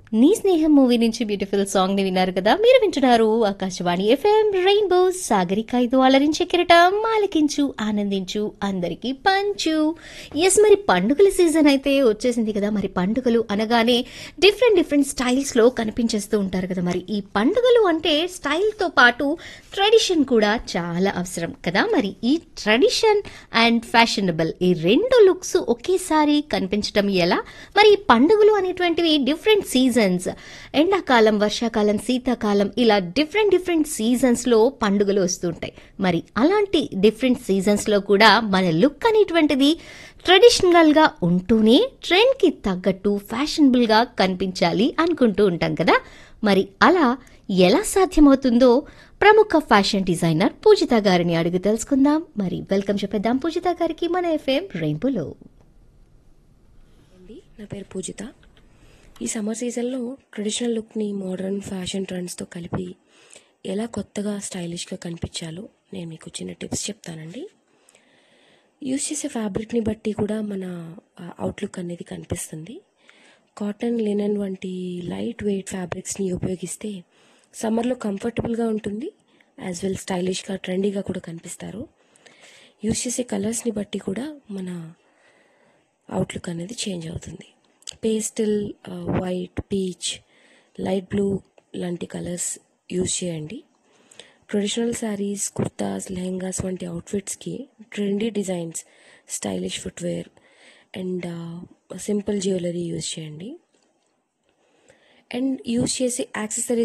నీ స్నేహం మూవీ నుంచి బ్యూటిఫుల్ సాంగ్ ని విన్నారు కదా మీరు వింటున్నారు ఆకాశవాణి ఎఫ్ఎం రెయిన్బో సాగరిక ఇది అలరించే కిరటం ఆలకించు ఆనందించు అందరికీ పంచు ఎస్ మరి పండుగల సీజన్ అయితే వచ్చేసింది కదా మరి పండుగలు అనగానే డిఫరెంట్ డిఫరెంట్ స్టైల్స్ లో కనిపించేస్తూ ఉంటారు కదా మరి ఈ పండుగలు అంటే స్టైల్ తో పాటు ట్రెడిషన్ కూడా చాలా అవసరం కదా మరి ఈ ట్రెడిషన్ అండ్ ఫ్యాషనబుల్ ఈ రెండు లుక్స్ ఒకేసారి కనిపించడం ఎలా మరి ఈ పండుగలు అనేటువంటివి డిఫరెంట్ సీజన్స్ ఎండాకాలం వర్షాకాలం శీతాకాలం ఇలా డిఫరెంట్ డిఫరెంట్ సీజన్స్ లో పండుగలు వస్తుంటాయి మరి అలాంటి డిఫరెంట్ సీజన్స్ లో కూడా మన లుక్ అనేటువంటిది ట్రెడిషనల్ గా ఉంటూనే ట్రెండ్ కి తగ్గట్టు ఫ్యాషనబుల్ గా కనిపించాలి అనుకుంటూ ఉంటాం కదా మరి అలా ఎలా సాధ్యమవుతుందో ప్రముఖ ఫ్యాషన్ డిజైనర్ పూజిత గారిని అడిగి తెలుసుకుందాం మరి వెల్కమ్ చెప్పేద్దాం పూజిత గారికి మన ఎఫ్ఎం రెయిన్బోలో అండి నా పేరు పూజిత ఈ సమ్మర్ సీజన్లో ట్రెడిషనల్ లుక్ని మోడర్న్ ఫ్యాషన్ ట్రెండ్స్తో కలిపి ఎలా కొత్తగా స్టైలిష్గా కనిపించాలో నేను మీకు చిన్న టిప్స్ చెప్తానండి యూజ్ చేసే ఫ్యాబ్రిక్ని బట్టి కూడా మన అవుట్లుక్ అనేది కనిపిస్తుంది కాటన్ లినెన్ వంటి లైట్ వెయిట్ ఫ్యాబ్రిక్స్ని ఉపయోగిస్తే సమ్మర్లో కంఫర్టబుల్గా ఉంటుంది యాజ్ వెల్ స్టైలిష్గా ట్రెండీగా కూడా కనిపిస్తారు యూజ్ చేసే కలర్స్ని బట్టి కూడా మన అవుట్లుక్ అనేది చేంజ్ అవుతుంది pastel white peach light blue లాంటి కలర్స్ యూజ్ చేయండి ట్రెడిషనల్ శారీస్ కుర్తాస్ లెహంగాస్ వంటి అవుట్ఫిట్స్కి trendy designs stylish footwear and simple jewellery use చేయండి అండ్ యూజ్ చేసే యాక్సెసరీస్